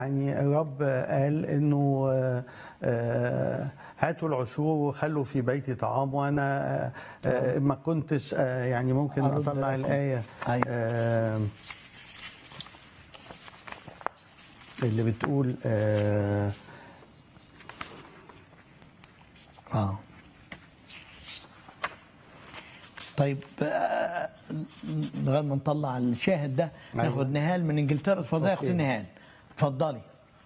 يعني الرب قال انه آه، آه، هاتوا العشور وخلوا في بيتي طعام وانا آه، آه، ما كنتش آه، يعني ممكن أرد اطلع لكم. الايه أيوة. آه، اللي بتقول آه، اه طيب آه، لغايه ما نطلع الشاهد ده أيوة. ناخد نهال من انجلترا اتفضلي يا اختي أوكي. نهال اتفضلي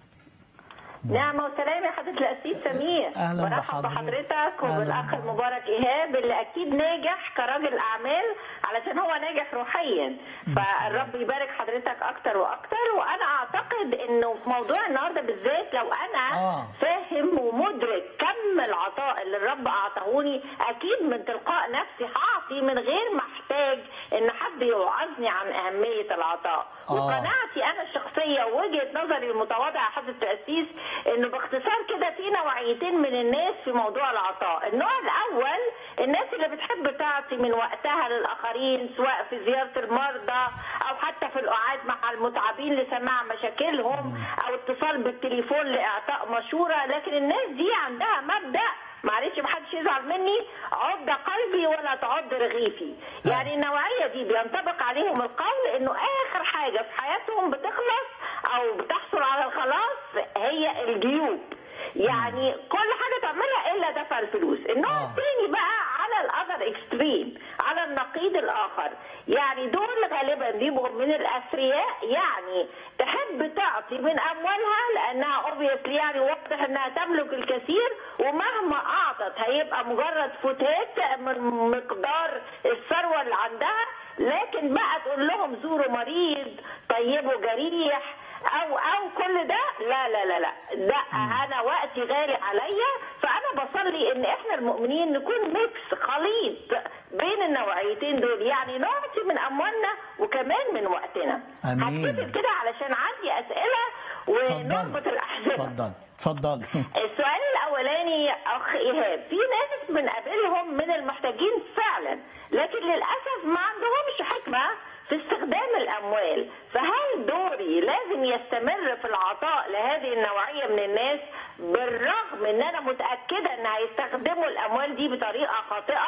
نعمة وسلام يا حضرة الأسيس سمير أهلاً برحب بحضرتك. بحضرتك أهلاً وبالأخ بحضرتك. المبارك إيهاب اللي أكيد ناجح كراجل أعمال علشان هو ناجح روحيا فالرب يبارك حضرتك أكتر وأكتر وأنا أعتقد إنه في موضوع النهاردة بالذات لو أنا آه. فاهم ومدرك كم العطاء اللي الرب أعطاهوني أكيد من تلقاء نفسي هعطي من غير ما أحتاج إن حد يوعظني عن أهمية العطاء آه. وقناعتي أنا الشخصية ووجهة نظري المتواضعة يا حضرة التأسيس إنه باختصار كده في نوعيتين من الناس في موضوع العطاء النوع الأول الناس اللي بتحب تعطي من وقتها للآخرين سواء في زيارة المرضى أو حتى في القعاد مع المتعبين لسماع مشاكلهم أو اتصال بالتليفون لإعطاء مشورة لكن الناس دي عندها مبدأ معلش محدش يزعل مني عض قلبي ولا تعض رغيفي يعني النوعية دي بينطبق عليهم القول انه اخر حاجة في حياتهم بتخلص او بتحصل على الخلاص هي الجيوب يعني كل حاجة تعملها الا دفع الفلوس النوع آه. الثاني بقى على الاذر اكستريم على النقيض الاخر يعني دول غالبا بيبقوا من الاثرياء يعني تحب تعطي من اموالها لانها اوبviously يعني واضح انها تملك الكثير ومهما اعطت هيبقى مجرد فتات من مقدار الثروه اللي عندها لكن بقى تقول لهم زوروا مريض طيبوا جريح او او كل ده لا لا لا لا لا انا وقتي غالي عليا فانا بصلي ان احنا المؤمنين نكون ميكس خليط بين النوعيتين دول يعني نعطي من اموالنا وكمان من وقتنا آمين. هكتب كده علشان عندي اسئله ونربط اتفضلي الاحزمه اتفضلي اتفضلي السؤال الاولاني يا اخ ايهاب في ناس بنقابلهم من المحتاجين فعلا لكن للاسف ما عندهمش حكمه في استخدام الاموال فهل دوري لازم يستمر في العطاء لهذه النوعيه من الناس بالرغم ان انا متاكده ان هيستخدموا الاموال دي بطريقه خاطئه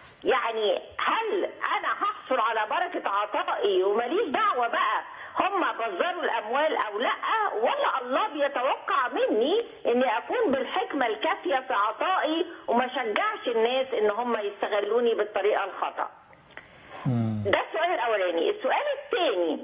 يعني هل انا هحصل على بركه عطائي وماليش دعوه بقى هم بذروا الاموال او لا ولا الله بيتوقع مني اني اكون بالحكمه الكافيه في عطائي وما شجعش الناس ان هم يستغلوني بالطريقه الخطا ده السؤال الاولاني السؤال الثاني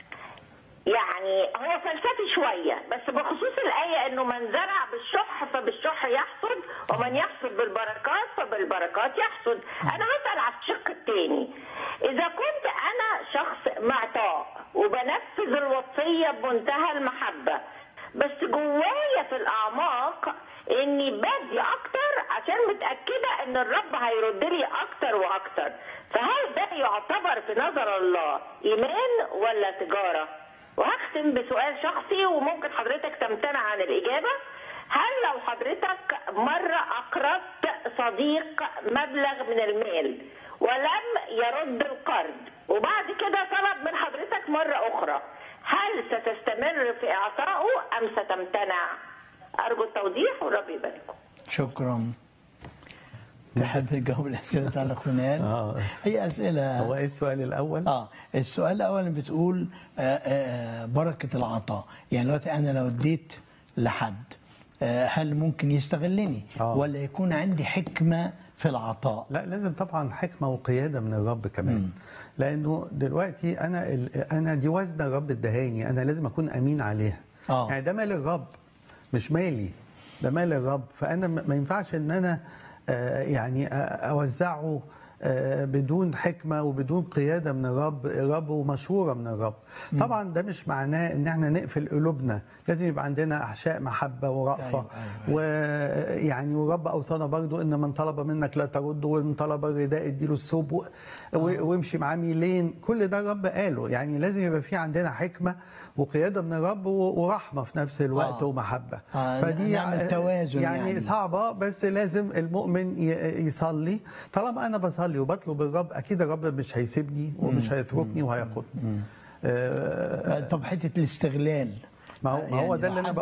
يعني هو فلسفي شوية بس بخصوص الآية إنه من زرع بالشح فبالشح يحصد ومن يحصد بالبركات فبالبركات يحصد أنا بسأل على الشق الثاني إذا كنت أنا شخص معطاء وبنفذ الوصية بمنتهى المحبة بس جوايا في الأعماق إني بدي أكتر عشان متأكدة إن الرب هيرد لي أكتر وأكتر فهل ده يعتبر في نظر الله إيمان ولا تجارة؟ وهختم بسؤال شخصي وممكن حضرتك تمتنع عن الإجابة هل لو حضرتك مرة أقرضت صديق مبلغ من المال ولم يرد القرض وبعد كده طلب من حضرتك مرة أخرى هل ستستمر في إعطائه أم ستمتنع؟ أرجو التوضيح والرب يباركم شكرا تحب تجاوب الاسئله بتاع الاخت نهال آه. هي اسئله هو ايه السؤال الاول؟ اه السؤال الاول بتقول آه آه بركه العطاء يعني دلوقتي انا لو اديت لحد آه هل ممكن يستغلني آه. ولا يكون عندي حكمه في العطاء لا لازم طبعا حكمه وقياده من الرب كمان لانه دلوقتي انا ال- انا دي وزنه الرب ادهاني انا لازم اكون امين عليها آه. يعني ده مال الرب مش مالي ده مال الرب فانا م- ما ينفعش ان انا آه، يعني أ- اوزعه آه، بدون حكمه وبدون قياده من الرب الرب ومشوره من الرب طبعا ده مش معناه ان احنا نقفل قلوبنا لازم يبقى عندنا احشاء محبه ورأفه أيوة، أيوة. ويعني والرب اوصانا برضو ان من طلب منك لا ترد ومن طلب الرداء اديله الثوب و- و- وامشي معاه ميلين كل ده الرب قاله يعني لازم يبقى في عندنا حكمه وقياده من الرب و- ورحمه في نفس الوقت آه. ومحبه آه، نعمل توازن يعني, يعني. يعني صعبه بس لازم المؤمن ي- يصلي طالما انا بصلي وبطلب الرب اكيد الرب مش هيسيبني ومش هيتركني وهيقودني آه، طب حته الاستغلال ما هو ما هو يعني ده لو اللي انا حد